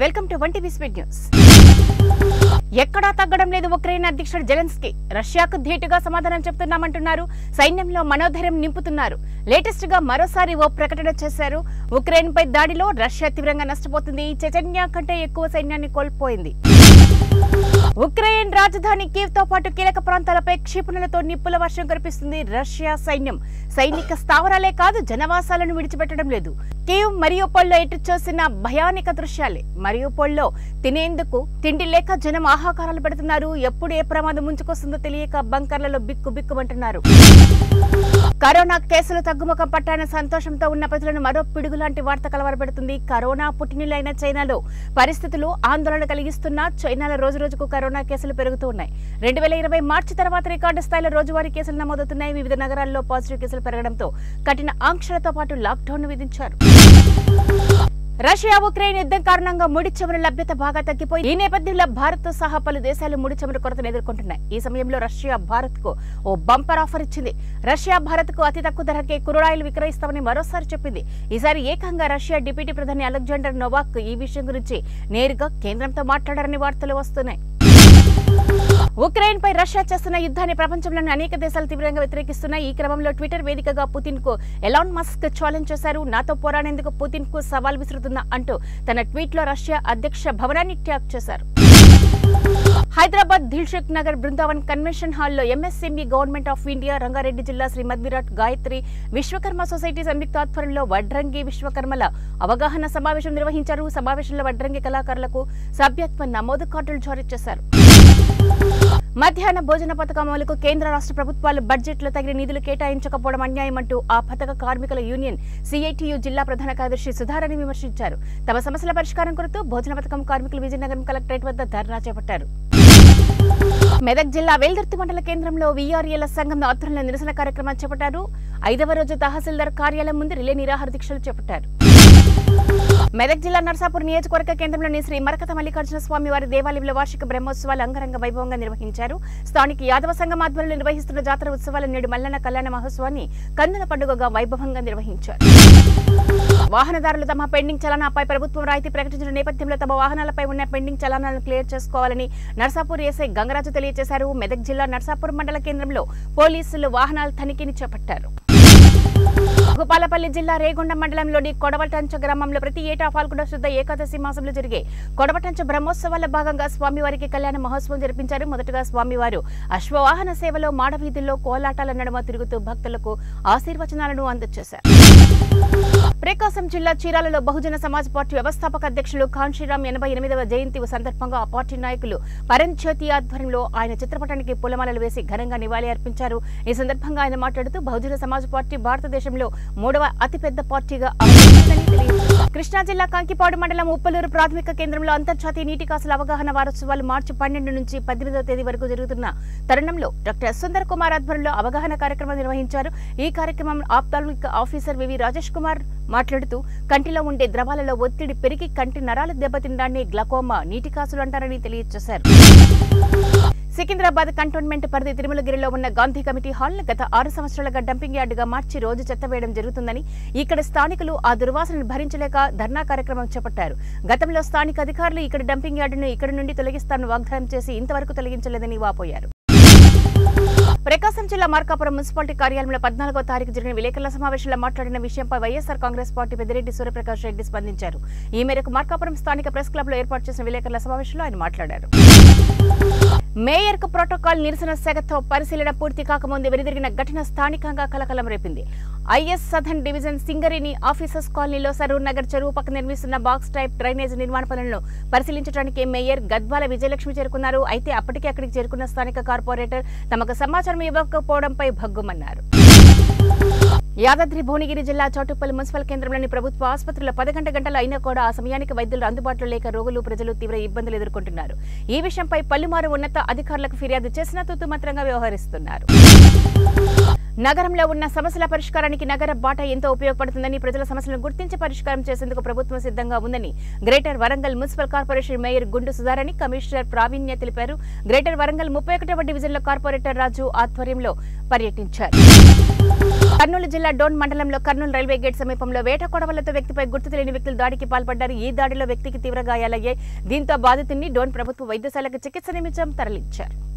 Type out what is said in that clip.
welcome to one TV speed news ఎక్కడా తగ్గడం లేదు ఉక్రెయిన్ అధ్యక్షుడు జెలెన్స్కీ రష్యాకు ధీటుగా సమాధానం చెప్తున్నామంటున్నారు సైన్యంలో మనోధైర్యం నింపుతున్నారు లేటెస్ట్ గా మరోసారి ఓ ప్రకటన చేశారు ఉక్రెయిన్ పై దాడిలో రష్యా తీవ్రంగా నష్టపోతుంది చెచెన్యా కంటే ఎక్కువ సైన్యాన్ని కోల్పోయింది ఉక్రెయిన్ రాజధాని కీవ్ తో పాటు కీలక ప్రాంతాలపై క్షిపణులతో నిప్పుల వర్షం కురిపిస్తుంది రష్యా సైన్యం సైనిక స్థావరాలే కాదు జనవాసాలను విడిచిపెట్టడం లేదు కీవ్ మరియోపోల్లో ఎటు చూసిన భయానిక దృశ్యాలే మరియోపోల్లో తినేందుకు తిండి లేక జనం ఆహాకారాలు పెడుతున్నారు ఎప్పుడు ఏ ప్రమాదం ముంచుకొస్తుందో తెలియక బంకర్లలో బిక్కు బిక్కుమంటున్నారు కరోనా కేసులు తగ్గుముఖం పట్టాన సంతోషంతో ఉన్న ప్రజలను మరో పిడుగు లాంటి వార్త కలవరపెడుతుంది కరోనా పుట్టినిలైన చైనాలో పరిస్థితులు ఆందోళన కలిగిస్తున్న చైనాలో రోజు రోజుకు కరోనా కేసులు పెరుగుతూ ఉన్నాయి రెండు వేల ఇరవై మార్చి తర్వాత రికార్డు స్థాయిలో రోజువారీ కేసులు నమోదవుతున్నాయి వివిధ నగరాల్లో పాజిటివ్ కేసులు పెరగడంతో కఠిన ఆంక్షలతో పాటు లాక్డౌన్ విధించారు రష్యా ఉక్రెయిన్ యుద్ధం కారణంగా ముడి చమురు లభ్యత బాగా తగ్గిపోయి ఈ నేపథ్యంలో భారత్ తో సహా పలు దేశాలు ముడి చమురు కొరతను ఎదుర్కొంటున్నాయి ఈ సమయంలో రష్యా భారత్ కు ఓ బంపర్ ఆఫర్ ఇచ్చింది రష్యా భారత్ కు అతి తక్కువ ధరకే కురుడాయిలు విక్రయిస్తామని మరోసారి చెప్పింది ఈసారి ఏకంగా రష్యా డిప్యూటీ ప్రధాని అలెగ్జాండర్ నోవాక్ ఈ విషయం గురించి నేరుగా కేంద్రంతో మాట్లాడారని వార్తలు వస్తున్నాయి ఉక్రెయిన్ పై రష్యా చేస్తున్న యుద్ధాన్ని ప్రపంచంలోని అనేక దేశాలు తీవ్రంగా వ్యతిరేకిస్తున్నాయి ఈ క్రమంలో ట్విట్టర్ వేదికగా పుతిన్ కు ఎలాన్ మస్క్ ఛాలెంజ్ చేశారు నాతో పోరాడేందుకు పుతిన్ కు సవాల్ విసురుతున్నా అంటూ తన ట్వీట్ లో రష్యా అధ్యక్ష భవనాన్ని ట్యాగ్ చేశారు హైదరాబాద్ దిల్షుక్ నగర్ బృందావన్ కన్వెన్షన్ హాల్లో MSME government of India Rangareddy జిల్లా శ్రీమద్ విరాట్ గాయత్రి విశ్వకర్మ సొసైటీ సంయుక్త ఆధ్వర్యంలో వడ్రంగి విశ్వకర్మల అవగాహన సమావేశం నిర్వహించారు సమావేశంలో వడ్రంగి కళాకారులకు సభ్యత్వ నమోదు కార్డులు జారీ చేశారు మధ్యాహ్న భోజన పథకం అమలుకు కేంద్ర రాష్ట్ర ప్రభుత్వాలు బడ్జెట్లో తగిన నిధులు కేటాయించకపోవడం అన్యాయమంటూ ఆ పథక కార్మికుల యూనియన్ సిఐటియు జిల్లా ప్రధాన కార్యదర్శి సుధారాణి విమర్శించారు తమ సమస్యల పరిష్కారం కొరకు భోజన పథకం కార్మికులు విజయనగరం కలెక్టరేట్ వద్ద ధర్నా చేపట్టారు మెదక్ జిల్లా వేల్దుర్తి మండల కేంద్రంలో వీఆర్ఏల సంఘం ఆధ్వర్యంలో నిరసన కార్యక్రమం చేపట్టారు ఐదవ రోజు తహసీల్దార్ కార్యాలయం ముందు రిలే నిరాహార దీక్షలు చేపట్టారు మెదక్ జిల్లా నర్సాపూర్ నియోజకవర్గ కేంద్రంలోని శ్రీ మరకత మల్లికార్జున స్వామి వారి దేవాలయంలో వార్షిక బ్రహ్మోత్సవాలు అంగరంగ వైభవంగా నిర్వహించారు స్థానిక యాదవ సంఘం ఆధ్వర్యంలో నిర్వహిస్తున్న జాతర ఉత్సవాల నేడు మల్లన్న కళ్యాణ మహోత్సవాన్ని కన్నుల పండుగగా వైభవంగా నిర్వహించారు వాహనదారులు తమ పెండింగ్ చలానాపై ప్రభుత్వం రాయితీ ప్రకటించిన నేపథ్యంలో తమ వాహనాలపై ఉన్న పెండింగ్ చలానాలను క్లియర్ చేసుకోవాలని నర్సాపూర్ ఎస్ఐ గంగరాజు తెలియజేశారు మెదక్ జిల్లా నర్సాపూర్ మండల కేంద్రంలో పోలీసులు వాహనాల తనిఖీని చేపట్టారు భూపాలపల్లి జిల్లా రేగొండ మండలంలోని కొడవటంచ గ్రామంలో ప్రతి ఏటా ఫాల్గుణ శుద్ధ ఏకాదశి మాసంలో జరిగే కొడవటంచ బ్రహ్మోత్సవాల భాగంగా స్వామివారికి కళ్యాణ మహోత్సవం జరిపించారు మొదటగా స్వామివారు అశ్వవాహన సేవలో మాడవీధుల్లో కోలాటాల నడుమ తిరుగుతూ భక్తులకు ఆశీర్వచనాలను అందజేశారు ప్రకాశం జిల్లా చీరాలలో బహుజన సమాజ్ పార్టీ వ్యవస్థాపక అధ్యక్షులు ఖాన్ శ్రీరామ్ ఎనభై ఎనిమిదవ జయంతి సందర్భంగా ఆ పార్టీ నాయకులు పరణ్ జ్యోతి ఆధ్వర్యంలో ఆయన చిత్రపటానికి పూలమాలలు వేసి ఘనంగా నివాళి అర్పించారు ఈ సందర్భంగా ఆయన మాట్లాడుతూ బహుజన సమాజ్ పార్టీ భారతదేశంలో మూడవ అతిపెద్ద పార్టీగా అవతరించిందని తెలియజేశారు కృష్ణా జిల్లా కంకిపాడు మండలం ఉప్పలూరు ప్రాథమిక కేంద్రంలో అంతర్జాతీయ నీటి కాసుల అవగాహన వారోత్సవాలు మార్చి పన్నెండు నుంచి పద్దెనిమిదవ తేదీ వరకు జరుగుతున్న తరుణంలో డాక్టర్ సుందర్ కుమార్ ఆధ్వర్యంలో అవగాహన కార్యక్రమం నిర్వహించారు ఈ కార్యక్రమం ophthalmic officer VV Rajesh Kumar మాట్లాడుతూ కంటిలో ఉండే ద్రవాలలో ఒత్తిడి పెరిగి కంటి నరాలు దెబ్బతినడాన్ని గ్లకోమా నీటి కాసులు అంటారని తెలియజేశారు సికింద్రాబాద్ కంటోన్మెంట్ పరిధి తిరుమలగిరిలో ఉన్న గాంధీ కమిటీ హాల్ గత ఆరు సంవత్సరాలుగా డంపింగ్ యార్డుగా మార్చి రోజు చెత్త వేయడం జరుగుతుందని ఇక్కడ స్థానికులు ఆ దుర్వాసనను భరించలేక ధర్నా కార్యక్రమం చేపట్టారు గతంలో స్థానిక అధికారులు ఇక్కడ డంపింగ్ యార్డును ఇక్కడి నుండి తొలగిస్తానని వాగ్దానం చేసి ఇంతవరకు తొలగించలేదని వాపోయారు ప్రకాశం జిల్లా మార్కాపురం మున్సిపాలిటీ కార్యాలయంలో పద్నాలుగో తారీఖు జరిగిన విలేకరుల సమావేశంలో మాట్లాడిన విషయంపై వైఎస్ఆర్ కాంగ్రెస్ పార్టీ పెద్దిరెడ్డి సూర్యప్రకాష్ రెడ్డి స్పందించారు ఈ మేరకు మార్కాపురం స్థానిక ప్రెస్ క్లబ్ లో ఏర్పాటు చేసిన విలేకరుల సమావేశంలో ఆయన మాట్లాడారు మేయర్ కు ప్రోటోకాల్ నిరసన శాఖతో పరిశీలన పూర్తి కాకముందే వెనుదిరిగిన ఘటన స్థానికంగా కలకలం రేపింది IS Sadan division Singareni officers కాలనీలో సరూర్ నగర్ చెరువు పక్క నిర్మిస్తున్న బాక్స్ టైప్ డ్రైనేజ్ నిర్మాణ పనులను పరిశీలించడానికి మేయర్ గద్వాల విజయలక్ష్మి చేరుకున్నారు అయితే అప్పటికే అక్కడికి చేరుకున్న స్థానిక కార్పొరేటర్ తమకు సమాచారం ఇవ్వకపోవడంపై భగ్గుమన్నారు యాదాద్రి భువనగిరి జిల్లా చౌటుప్పల్ మున్సిపల్ కేంద్రంలోని ప్రభుత్వ ఆసుపత్రిలో పదకొండు గంటలు అయినా కూడా ఆ సమయానికి వైద్యులు అందుబాటులో లేక రోగులు ప్రజలు తీవ్ర ఇబ్బందులు ఎదుర్కొంటున్నారు ఈ విషయంపై పలుమారు ఉన్నత అధికారులకు ఫిర్యాదు చేసినా తుతుమంత్రంగా వ్యవహరిస్తున్నారు నగరంలో ఉన్న సమస్యల పరిష్కారానికి నగర బాట ఎంతో ఉపయోగపడుతుందని ప్రజల సమస్యలను గుర్తించి పరిష్కారం చేసేందుకు ప్రభుత్వం సిద్ధంగా ఉందని greater Warangal municipal corporation mayor Gundu Sudharani commissioner ప్రావీణ్య తెలిపారు గ్రేటర్ వరంగల్ ముప్పై ఒకటవ డివిజన్లో కార్పొరేటర్ రాజు ఆధ్వర్యంలో పర్యటించారు కర్నూలు జిల్లా డోన్ మండలంలో కర్నూలు రైల్వే గేట్ సమీపంలో వేట కొడవలతో వ్యక్తిపై గుర్తు తెలియని వ్యక్తులు దాడికి పాల్పడ్డారు ఈ దాడిలో వ్యక్తికి తీవ్ర గాయాలయ్యాయి దీంతో బాధితుడిని డోన్ ప్రభుత్వ వైద్యశాలకు చికిత్స నిమిత్తం తరలించారు